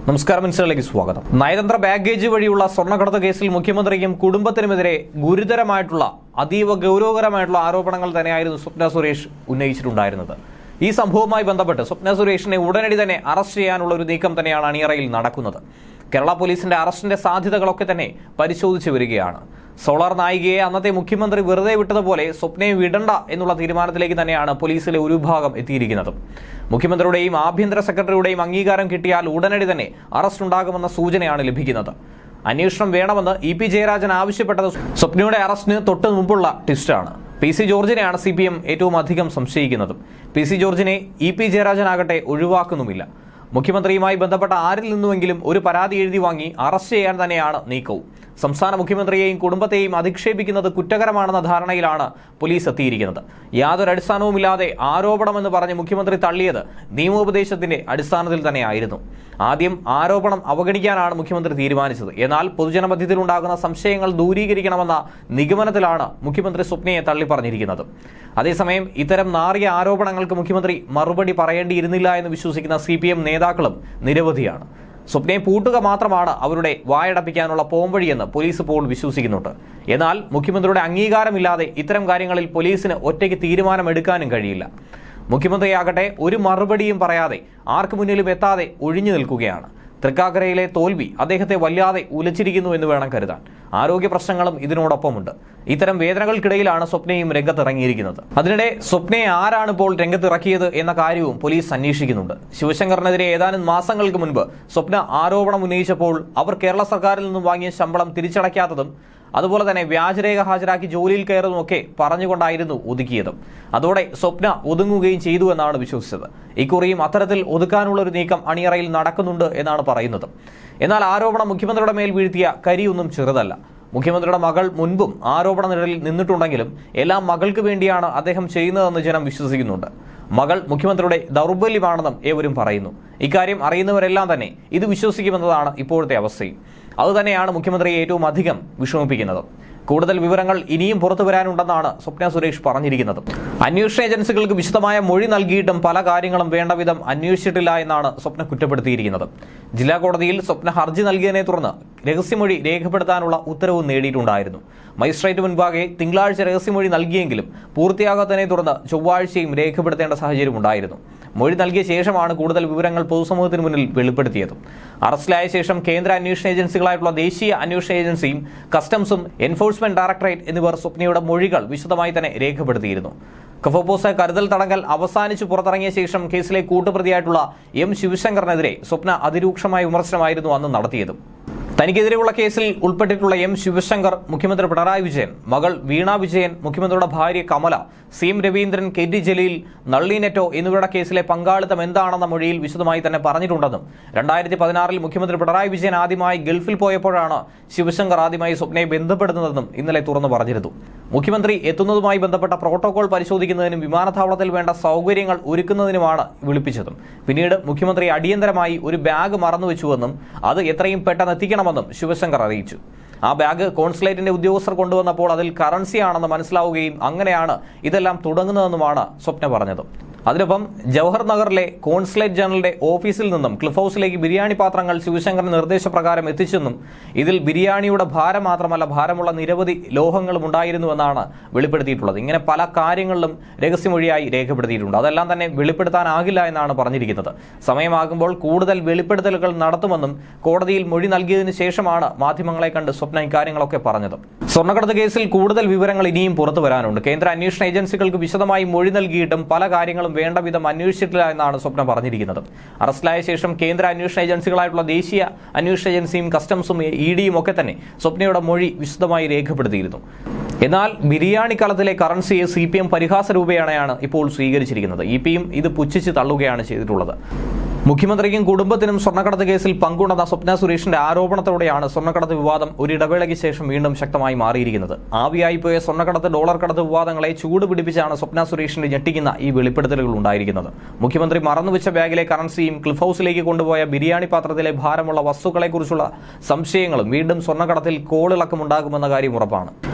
നമസ്കാരം മിനിസ്റ്ററിലേക്ക് സ്വാഗതം നയതന്ത്ര ബാഗേജ് വഴിയുള്ള സ്വർണ്ണക്കടത്ത് കേസിൽ മുഖ്യമന്ത്രിക്കും കുടുംബത്തിനുമെതിരെ ഗുരുതരമായിട്ടുള്ള അതീവ ഗൗരവകരമായിട്ടുള്ള ആരോപണങ്ങൾ തന്നെയായിരുന്നു സ്വപ്ന സുരേഷ് ഉന്നയിച്ചിട്ടുണ്ടായിരുന്നത് ഈ സംഭവവുമായി ബന്ധപ്പെട്ട് സ്വപ്ന സുരേഷിനെ ഉടനടി തന്നെ അറസ്റ്റ് ചെയ്യാനുള്ള ഒരു നീക്കം തന്നെയാണ് അണിയറയിൽ നടക്കുന്നത് കേരള പോലീസിന്റെ അറസ്റ്റിന്റെ സാധ്യതകളൊക്കെ തന്നെ പരിശോധിച്ചു വരികയാണ് സോളാർ നായികയെ അന്നത്തെ മുഖ്യമന്ത്രി വെറുതെ വിട്ടതുപോലെ സ്വപ്നയെ വിടണ്ട എന്നുള്ള തീരുമാനത്തിലേക്ക് തന്നെയാണ് പോലീസിലെ ഒരു വിഭാഗം എത്തിയിരിക്കുന്നത് മുഖ്യമന്ത്രിയുടെയും ആഭ്യന്തര സെക്രട്ടറിയുടെയും അംഗീകാരം കിട്ടിയാൽ ഉടനടി തന്നെ അറസ്റ്റ് ഉണ്ടാകുമെന്ന സൂചനയാണ് ലഭിക്കുന്നത് അന്വേഷണം വേണമെന്ന് ഇ പി ജയരാജൻ ആവശ്യപ്പെട്ടത് സ്വപ്നയുടെ അറസ്റ്റിന് തൊട്ട് മുമ്പുള്ള ട്വിസ്റ്റാണ് പി സി ജോർജിനെയാണ് സി പി എം ഏറ്റവും അധികം സംശയിക്കുന്നതും പി സി ജോർജിനെ ഇ പി ജയരാജനാകട്ടെ ഒഴിവാക്കുന്നുമില്ല മുഖ്യമന്ത്രിയുമായി ബന്ധപ്പെട്ട ആരിൽ നിന്നുമെങ്കിലും ഒരു പരാതി എഴുതി വാങ്ങി അറസ്റ്റ് ചെയ്യാൻ തന്നെയാണ് നീക്കവും സംസ്ഥാന മുഖ്യമന്ത്രിയെയും കുടുംബത്തെയും അധിക്ഷേപിക്കുന്നത് കുറ്റകരമാണെന്ന ധാരണയിലാണ് പോലീസ് എത്തിയിരിക്കുന്നത് യാതൊരു അടിസ്ഥാനവുമില്ലാതെ ആരോപണമെന്ന് പറഞ്ഞ് മുഖ്യമന്ത്രി തള്ളിയത് നിയമോപദേശത്തിന്റെ അടിസ്ഥാനത്തിൽ തന്നെയായിരുന്നു ആദ്യം ആരോപണം അവഗണിക്കാനാണ് മുഖ്യമന്ത്രി തീരുമാനിച്ചത് എന്നാൽ പൊതുജനമധ്യത്തിലുണ്ടാകുന്ന സംശയങ്ങൾ ദൂരീകരിക്കണമെന്ന നിഗമനത്തിലാണ് മുഖ്യമന്ത്രി സ്വപ്നയെ തള്ളി പറഞ്ഞിരിക്കുന്നത് അതേസമയം ഇത്തരം നാറിയ ആരോപണങ്ങൾക്ക് മുഖ്യമന്ത്രി മറുപടി പറയേണ്ടിയിരുന്നില്ല എന്ന് വിശ്വസിക്കുന്ന സി നേതാക്കളും നിരവധിയാണ് സ്വപ്നയെ പൂട്ടുക മാത്രമാണ് അവരുടെ വായടപ്പിക്കാനുള്ള പോംവഴിയെന്ന് പോലീസ് ഇപ്പോൾ വിശ്വസിക്കുന്നുണ്ട് എന്നാൽ മുഖ്യമന്ത്രിയുടെ അംഗീകാരമില്ലാതെ ഇത്തരം കാര്യങ്ങളിൽ പോലീസിന് ഒറ്റയ്ക്ക് തീരുമാനമെടുക്കാനും കഴിയില്ല മുഖ്യമന്ത്രിയാകട്ടെ ഒരു മറുപടിയും പറയാതെ ആർക്കു മുന്നിലും എത്താതെ ഒഴിഞ്ഞു നിൽക്കുകയാണ് തൃക്കാക്കരയിലെ തോൽവി അദ്ദേഹത്തെ വല്ലാതെ ഉലച്ചിരിക്കുന്നു എന്ന് വേണം കരുതാൻ ആരോഗ്യ പ്രശ്നങ്ങളും ഇതിനോടൊപ്പമുണ്ട് ഇത്തരം വേദനകൾക്കിടയിലാണ് സ്വപ്നയും രംഗത്തിറങ്ങിയിരിക്കുന്നത് അതിനിടെ സ്വപ്നയെ ആരാണ് ഇപ്പോൾ രംഗത്തിറക്കിയത് എന്ന കാര്യവും പോലീസ് അന്വേഷിക്കുന്നുണ്ട് ശിവശങ്കറിനെതിരെ ഏതാനും മാസങ്ങൾക്ക് മുൻപ് സ്വപ്ന ആരോപണം ഉന്നയിച്ചപ്പോൾ അവർ കേരള സർക്കാരിൽ നിന്നും വാങ്ങിയ ശമ്പളം തിരിച്ചടയ്ക്കാത്തതും അതുപോലെ തന്നെ വ്യാജരേഖ ഹാജരാക്കി ജോലിയിൽ കയറുന്നതൊക്കെ പറഞ്ഞുകൊണ്ടായിരുന്നു ഒതുക്കിയതും അതോടെ സ്വപ്ന ഒതുങ്ങുകയും ചെയ്തു എന്നാണ് വിശ്വസിച്ചത് ഇക്കുറിയും അത്തരത്തിൽ ഒതുക്കാനുള്ള ഒരു നീക്കം അണിയറയിൽ നടക്കുന്നുണ്ട് എന്നാണ് പറയുന്നത് എന്നാൽ ആരോപണം മുഖ്യമന്ത്രിയുടെ മേൽ വീഴ്ത്തിയ കരിയൊന്നും ചെറുതല്ല മുഖ്യമന്ത്രിയുടെ മകൾ മുൻപും ആരോപണ നിഴലിൽ നിന്നിട്ടുണ്ടെങ്കിലും എല്ലാം മകൾക്ക് വേണ്ടിയാണ് അദ്ദേഹം ചെയ്യുന്നതെന്ന് ജനം വിശ്വസിക്കുന്നുണ്ട് മകൾ മുഖ്യമന്ത്രിയുടെ ദൗർബല്യമാണെന്നും ഏവരും പറയുന്നു ഇക്കാര്യം അറിയുന്നവരെല്ലാം തന്നെ ഇത് വിശ്വസിക്കുമെന്നതാണ് ഇപ്പോഴത്തെ അവസ്ഥയും അതുതന്നെയാണ് മുഖ്യമന്ത്രിയെ ഏറ്റവും അധികം വിഷമിപ്പിക്കുന്നത് കൂടുതൽ വിവരങ്ങൾ ഇനിയും പുറത്തു വരാനുണ്ടെന്നാണ് സ്വപ്ന സുരേഷ് പറഞ്ഞിരിക്കുന്നത് അന്വേഷണ ഏജൻസികൾക്ക് വിശദമായ മൊഴി നൽകിയിട്ടും പല കാര്യങ്ങളും വേണ്ട വിധം അന്വേഷിച്ചിട്ടില്ല എന്നാണ് സ്വപ്ന കുറ്റപ്പെടുത്തിയിരിക്കുന്നത് ജില്ലാ കോടതിയിൽ സ്വപ്ന ഹർജി നൽകിയതിനെ തുടർന്ന് രഹസ്യമൊഴി രേഖപ്പെടുത്താനുള്ള ഉത്തരവ് നേടിയിട്ടുണ്ടായിരുന്നു മജിസ്ട്രേറ്റ് മുൻപാകെ തിങ്കളാഴ്ച രഹസ്യമൊഴി നൽകിയെങ്കിലും പൂർത്തിയാകാത്തതിനെ തുടർന്ന് ചൊവ്വാഴ്ചയും രേഖപ്പെടുത്തേണ്ട സാഹചര്യം ഉണ്ടായിരുന്നു മൊഴി നൽകിയ ശേഷമാണ് കൂടുതൽ വിവരങ്ങൾ പൊതുസമൂഹത്തിന് മുന്നിൽ വെളിപ്പെടുത്തിയത് അറസ്റ്റിലായ ശേഷം കേന്ദ്ര അന്വേഷണ ഏജൻസികളായിട്ടുള്ള ദേശീയ അന്വേഷണ ഏജൻസിയും കസ്റ്റംസും എൻഫോഴ്സ്മെന്റ് ഡയറക്ടറേറ്റ് എന്നിവർ സ്വപ്നയുടെ മൊഴികൾ വിശദമായി തന്നെ രേഖപ്പെടുത്തിയിരുന്നു കഫോപ്പോസ കരുതൽ തടങ്കൽ അവസാനിച്ചു പുറത്തിറങ്ങിയ ശേഷം കേസിലെ കൂട്ടുപ്രതിയായിട്ടുള്ള എം ശിവശങ്കറിനെതിരെ സ്വപ്ന അതിരൂക്ഷമായ വിമർശനമായിരുന്നു അന്ന് നടത്തിയത് തനിക്കെതിരെയുള്ള കേസിൽ ഉൾപ്പെട്ടിട്ടുള്ള എം ശിവശങ്കർ മുഖ്യമന്ത്രി പിണറായി വിജയൻ മകൾ വീണ വിജയൻ മുഖ്യമന്ത്രിയുടെ ഭാര്യ കമല സി എം രവീന്ദ്രൻ കെ ടി ജലീൽ നള്ളി നെറ്റോ എന്നിവരുടെ കേസിലെ പങ്കാളിത്തം എന്താണെന്ന മൊഴിയിൽ വിശദമായി തന്നെ പറഞ്ഞിട്ടുണ്ടെന്നും രണ്ടായിരത്തി പതിനാറിൽ മുഖ്യമന്ത്രി പിണറായി വിജയൻ ആദ്യമായി ഗൾഫിൽ പോയപ്പോഴാണ് ശിവശങ്കർ ആദ്യമായി സ്വപ്നയെ ബന്ധപ്പെടുന്നതെന്നും ഇന്നലെ തുറന്നു പറഞ്ഞിരുന്നു മുഖ്യമന്ത്രി എത്തുന്നതുമായി ബന്ധപ്പെട്ട പ്രോട്ടോകോൾ പരിശോധിക്കുന്നതിനും വിമാനത്താവളത്തിൽ വേണ്ട സൗകര്യങ്ങൾ ഒരുക്കുന്നതിനുമാണ് വിളിപ്പിച്ചതും പിന്നീട് മുഖ്യമന്ത്രി അടിയന്തരമായി ഒരു ബാഗ് മറന്നുവെച്ചുവെന്നും അത് എത്രയും പെട്ടെന്ന് എത്തിക്കണമെന്നും ശിവശങ്കർ അറിയിച്ചു ആ ബാഗ് കോൺസുലേറ്റിന്റെ ഉദ്യോഗസ്ഥർ കൊണ്ടുവന്നപ്പോൾ അതിൽ കറൻസി ആണെന്ന് മനസ്സിലാവുകയും അങ്ങനെയാണ് ഇതെല്ലാം തുടങ്ങുന്നതെന്നുമാണ് സ്വപ്ന പറഞ്ഞത് അതിനൊപ്പം ജവഹർ നഗറിലെ കോൺസുലേറ്റ് ജനറലിന്റെ ഓഫീസിൽ നിന്നും ക്ലിഫ് ഹൗസിലേക്ക് ബിരിയാണി പാത്രങ്ങൾ ശിവശങ്കർ നിർദ്ദേശപ്രകാരം എത്തിച്ചെന്നും ഇതിൽ ബിരിയാണിയുടെ ഭാരം മാത്രമല്ല ഭാരമുള്ള നിരവധി ലോഹങ്ങളും ഉണ്ടായിരുന്നുവെന്നാണ് വെളിപ്പെടുത്തിയിട്ടുള്ളത് ഇങ്ങനെ പല കാര്യങ്ങളിലും രഹസ്യമൊഴിയായി രേഖപ്പെടുത്തിയിട്ടുണ്ട് അതെല്ലാം തന്നെ വെളിപ്പെടുത്താനാകില്ല എന്നാണ് പറഞ്ഞിരിക്കുന്നത് സമയമാകുമ്പോൾ കൂടുതൽ വെളിപ്പെടുത്തലുകൾ നടത്തുമെന്നും കോടതിയിൽ മൊഴി നൽകിയതിനു ശേഷമാണ് മാധ്യമങ്ങളെ കണ്ട് സ്വപ്ന ഇക്കാര്യങ്ങളൊക്കെ പറഞ്ഞത് സ്വർണ്ണക്കടത്ത് കേസിൽ കൂടുതൽ വിവരങ്ങൾ ഇനിയും പുറത്തു വരാനുണ്ട് കേന്ദ്ര അന്വേഷണ ഏജൻസികൾക്ക് വിശദമായി മൊഴി നൽകിയിട്ടും പല കാര്യങ്ങളും വേണ്ട വിധം അന്വേഷിച്ചിട്ടില്ല എന്നാണ് സ്വപ്ന പറഞ്ഞിരിക്കുന്നത് അറസ്റ്റിലായ ശേഷം കേന്ദ്ര അന്വേഷണ ഏജൻസികളായിട്ടുള്ള ദേശീയ അന്വേഷണ ഏജൻസിയും കസ്റ്റംസും ഇ ഡിയും ഒക്കെ തന്നെ സ്വപ്നയുടെ മൊഴി വിശദമായി രേഖപ്പെടുത്തിയിരുന്നു എന്നാൽ ബിരിയാണി കളത്തിലെ കറൻസിയെ സി പി എം പരിഹാസ രൂപേണയാണ് ഇപ്പോൾ സ്വീകരിച്ചിരിക്കുന്നത് ഇ പിയും ഇത് പുച്ഛിച്ച് തള്ളുകയാണ് ചെയ്തിട്ടുള്ളത് മുഖ്യമന്ത്രിക്കും കുടുംബത്തിനും സ്വർണ്ണക്കടത്ത് കേസിൽ പങ്കുണ്ടെന്ന സ്വപ്ന സുരേഷിന്റെ ആരോപണത്തോടെയാണ് സ്വർണ്ണക്കടത്ത് വിവാദം ഒരു ഇടവേളയ്ക്ക് ശേഷം വീണ്ടും ശക്തമായി മാറിയിരിക്കുന്നത് ആവിയായി പോയ സ്വർണ്ണക്കടത്ത് ഡോളർ കടത്ത് വിവാദങ്ങളെ ചൂട് പിടിപ്പിച്ചാണ് സ്വപ്ന സുരേഷിന്റെ ഞെട്ടിക്കുന്ന ഈ വെളിപ്പെടുത്തലുകൾ ഉണ്ടായിരിക്കുന്നത് മുഖ്യമന്ത്രി മറന്നുവെച്ച ബാഗിലെ കറൻസിയും ക്ലിഫ് ഹൗസിലേക്ക് കൊണ്ടുപോയ ബിരിയാണി പാത്രത്തിലെ ഭാരമുള്ള വസ്തുക്കളെക്കുറിച്ചുള്ള സംശയങ്ങളും വീണ്ടും സ്വർണ്ണക്കടത്തിൽ കോളിളക്കമുണ്ടാകുമെന്ന കാര്യം ഉറപ്പാണ്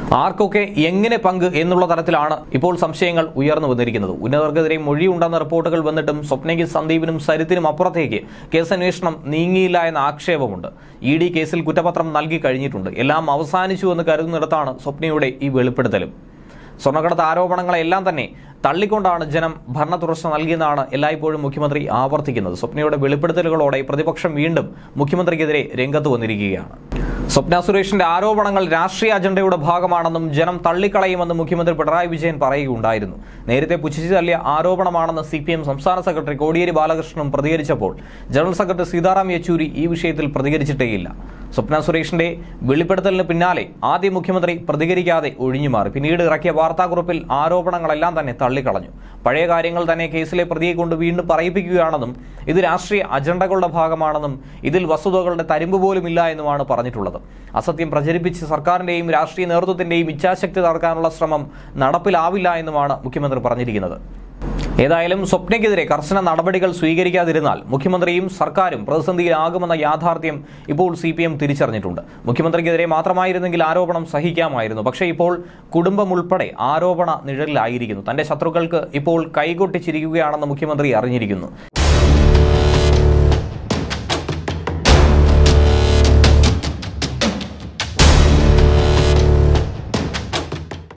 ആർക്കൊക്കെ എങ്ങനെ പങ്ക് എന്നുള്ള തരത്തിലാണ് ഇപ്പോൾ സംശയങ്ങൾ ഉയർന്നു വന്നിരിക്കുന്നത് ഉന്നതർക്കെതിരെ മൊഴിയുണ്ടെന്ന റിപ്പോർട്ടുകൾ വന്നിട്ടും സ്വപ്നയ്ക്ക് സന്ദീപിനും സരിത്തിനും അപ്പുറത്തേക്ക് കേസന്വേഷണം നീങ്ങിയില്ല എന്ന ആക്ഷേപമുണ്ട് ഇ ഡി കേസിൽ കുറ്റപത്രം നൽകി കഴിഞ്ഞിട്ടുണ്ട് എല്ലാം അവസാനിച്ചു എന്ന് കരുതുന്നിടത്താണ് സ്വപ്നയുടെ ഈ വെളിപ്പെടുത്തലും സ്വർണ്ണക്കടത്ത് ആരോപണങ്ങളെല്ലാം തന്നെ തള്ളിക്കൊണ്ടാണ് ജനം ഭരണ തുടർച്ച നൽകിയെന്നാണ് എല്ലായ്പ്പോഴും മുഖ്യമന്ത്രി ആവർത്തിക്കുന്നത് സ്വപ്നയുടെ വെളിപ്പെടുത്തലുകളോടെ പ്രതിപക്ഷം വീണ്ടും മുഖ്യമന്ത്രിക്കെതിരെ രംഗത്ത് വന്നിരിക്കുകയാണ് സ്വപ്ന സുരേഷിന്റെ ആരോപണങ്ങൾ രാഷ്ട്രീയ അജണ്ടയുടെ ഭാഗമാണെന്നും ജനം തള്ളിക്കളയുമെന്നും മുഖ്യമന്ത്രി പിണറായി വിജയൻ പറയുകയുണ്ടായിരുന്നു നേരത്തെ പുച്ഛിച്ചു തള്ളിയ ആരോപണമാണെന്ന് സി പി എം സംസ്ഥാന സെക്രട്ടറി കോടിയേരി ബാലകൃഷ്ണനും പ്രതികരിച്ചപ്പോൾ ജനറൽ സെക്രട്ടറി സീതാറാം യെച്ചൂരി ഈ വിഷയത്തിൽ പ്രതികരിച്ചിട്ടേയില്ല സ്വപ്ന സുരേഷിന്റെ വെളിപ്പെടുത്തലിന് പിന്നാലെ ആദ്യം മുഖ്യമന്ത്രി പ്രതികരിക്കാതെ ഒഴിഞ്ഞുമാറി പിന്നീട് ഇറക്കിയ വാർത്താക്കുറിപ്പിൽ ആരോപണങ്ങളെല്ലാം തന്നെ തള്ളിക്കളഞ്ഞു പഴയ കാര്യങ്ങൾ തന്നെ കേസിലെ പ്രതിയെ കൊണ്ട് വീണ്ടും പറയിപ്പിക്കുകയാണെന്നും ഇത് രാഷ്ട്രീയ അജണ്ടകളുടെ ഭാഗമാണെന്നും ഇതിൽ വസ്തുതകളുടെ തരിമ്പ് പോലും ഇല്ല എന്നുമാണ് പറഞ്ഞിട്ടുള്ളത് അസത്യം പ്രചരിപ്പിച്ച് സർക്കാരിന്റെയും രാഷ്ട്രീയ നേതൃത്വത്തിന്റെയും ഇച്ഛാശക്തി തകർക്കാനുള്ള ശ്രമം നടപ്പിലാവില്ല എന്നുമാണ് മുഖ്യമന്ത്രി പറഞ്ഞിരിക്കുന്നത് ഏതായാലും സ്വപ്നയ്ക്കെതിരെ കർശന നടപടികൾ സ്വീകരിക്കാതിരുന്നാൽ മുഖ്യമന്ത്രിയും സർക്കാരും പ്രതിസന്ധിയിലാകുമെന്ന യാഥാർത്ഥ്യം ഇപ്പോൾ സി പി എം തിരിച്ചറിഞ്ഞിട്ടുണ്ട് മുഖ്യമന്ത്രിക്കെതിരെ മാത്രമായിരുന്നെങ്കിൽ ആരോപണം സഹിക്കാമായിരുന്നു പക്ഷേ ഇപ്പോൾ കുടുംബം ഉൾപ്പെടെ ആരോപണ നിഴലിലായിരിക്കുന്നു തന്റെ ശത്രുക്കൾക്ക് ഇപ്പോൾ കൈകൊട്ടിച്ചിരിക്കുകയാണെന്ന് മുഖ്യമന്ത്രി അറിഞ്ഞിരിക്കുന്നു